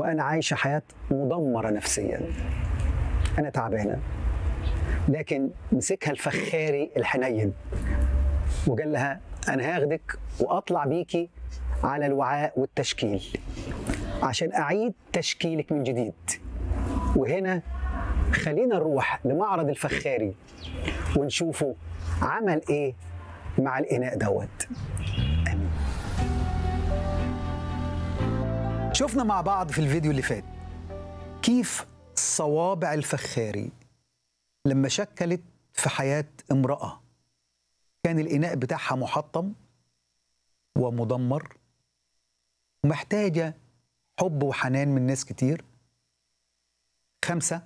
وانا عايشه حياه مدمره نفسيا انا تعبانه لكن مسكها الفخاري الحنين وقال لها انا هاخدك واطلع بيكي على الوعاء والتشكيل عشان اعيد تشكيلك من جديد وهنا خلينا نروح لمعرض الفخاري ونشوفه عمل ايه مع الاناء دوت امين شفنا مع بعض في الفيديو اللي فات كيف صوابع الفخاري لما شكلت في حياة امرأة كان الإناء بتاعها محطم ومدمر ومحتاجة حب وحنان من ناس كتير خمسة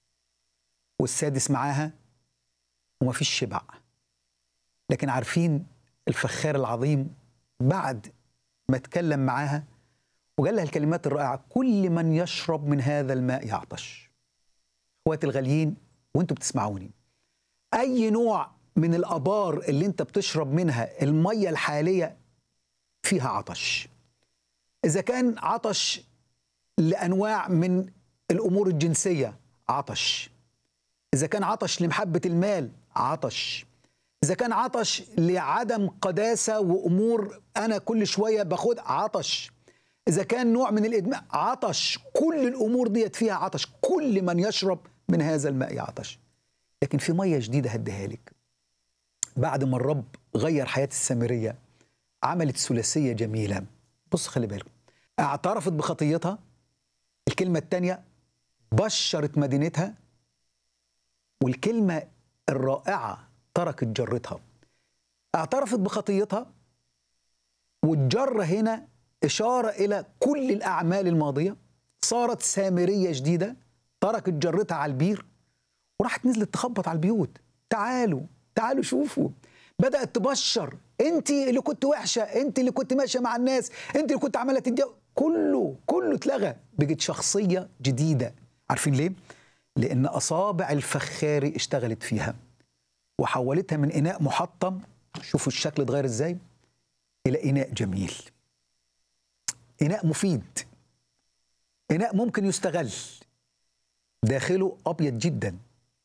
والسادس معاها ومفيش شبع لكن عارفين الفخار العظيم بعد ما اتكلم معاها وقال لها الكلمات الرائعة كل من يشرب من هذا الماء يعطش اخواتي الغاليين وانتوا بتسمعوني اي نوع من الابار اللي انت بتشرب منها الميه الحاليه فيها عطش اذا كان عطش لانواع من الامور الجنسيه عطش اذا كان عطش لمحبه المال عطش اذا كان عطش لعدم قداسه وامور انا كل شويه باخد عطش اذا كان نوع من الادمان عطش كل الامور ديت فيها عطش كل من يشرب من هذا الماء يعطش لكن في ميه جديده هديها لك بعد ما الرب غير حياه السامريه عملت ثلاثيه جميله بص خلي بالك اعترفت بخطيتها الكلمه الثانيه بشرت مدينتها والكلمه الرائعه تركت جرتها اعترفت بخطيتها والجره هنا اشاره الى كل الاعمال الماضيه صارت سامريه جديده تركت جرتها على البير وراحت نزلت تخبط على البيوت تعالوا تعالوا شوفوا بدات تبشر انت اللي كنت وحشه انت اللي كنت ماشيه مع الناس انت اللي كنت عماله تتجوز كله كله اتلغى بقت شخصيه جديده عارفين ليه لان اصابع الفخاري اشتغلت فيها وحولتها من اناء محطم شوفوا الشكل اتغير ازاي الى اناء جميل اناء مفيد اناء ممكن يستغل داخله ابيض جدا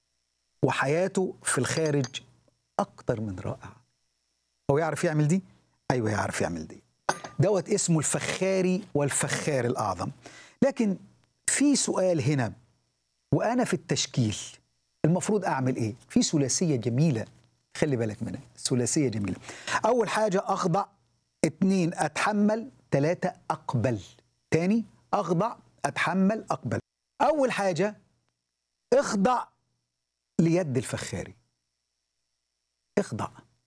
وحياته في الخارج اكتر من رائعه هو يعرف يعمل دي ايوه يعرف يعمل دي دوت اسمه الفخاري والفخار الاعظم لكن في سؤال هنا وانا في التشكيل المفروض اعمل ايه في ثلاثيه جميله خلي بالك منها ثلاثيه جميله اول حاجه اخضع اتنين اتحمل ثلاثه اقبل تاني اخضع اتحمل اقبل اول حاجه اخضع ليد الفخاري اخضع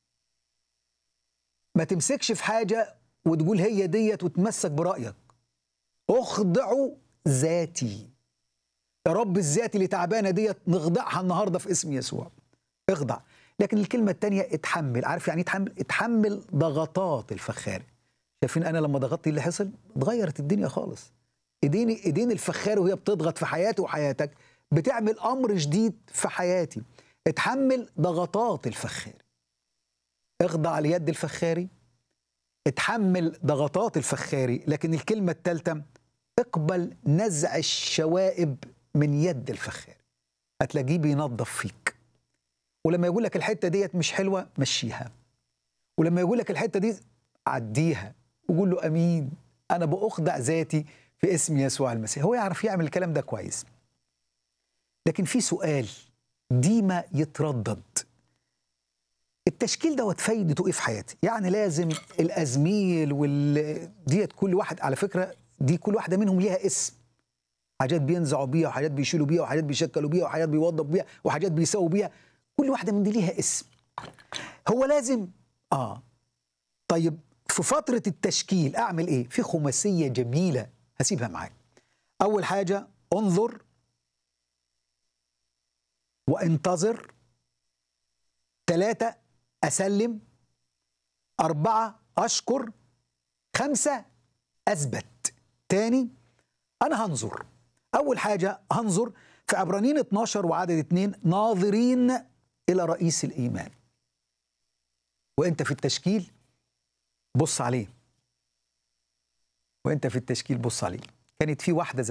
ما تمسكش في حاجه وتقول هي ديت وتمسك برايك اخضعوا ذاتي يا رب الذات اللي تعبانه ديت نخضعها النهارده في اسم يسوع اخضع لكن الكلمه الثانيه اتحمل عارف يعني اتحمل اتحمل ضغطات الفخاري شايفين انا لما ضغطت اللي حصل اتغيرت الدنيا خالص ايدين ايدين الفخاري وهي بتضغط في حياتي وحياتك بتعمل امر جديد في حياتي اتحمل ضغطات الفخاري اخضع ليد الفخاري اتحمل ضغطات الفخاري لكن الكلمة الثالثة اقبل نزع الشوائب من يد الفخاري هتلاقيه بينظف فيك ولما يقول لك الحتة ديت مش حلوة مشيها ولما يقول لك الحتة دي عديها وقول له امين انا باخضع ذاتي في اسم يسوع المسيح هو يعرف يعمل الكلام ده كويس لكن في سؤال ديما يتردد التشكيل دوت فايدته ايه في حياتي؟ يعني لازم الازميل وال ديت كل واحد على فكره دي كل واحده منهم ليها اسم حاجات بينزعوا بيها وحاجات بيشيلوا بيها وحاجات بيشكلوا بيها وحاجات بيوضبوا بيها وحاجات بيسووا بيها كل واحده من دي ليها اسم هو لازم اه طيب في فتره التشكيل اعمل ايه؟ في خماسيه جميله هسيبها معاك اول حاجه انظر وانتظر ثلاثة أسلم أربعة أشكر خمسة أثبت تاني أنا هنظر أول حاجة هنظر في عبرانيين 12 وعدد اتنين ناظرين إلى رئيس الإيمان وأنت في التشكيل بص عليه وأنت في التشكيل بص عليه كانت في واحدة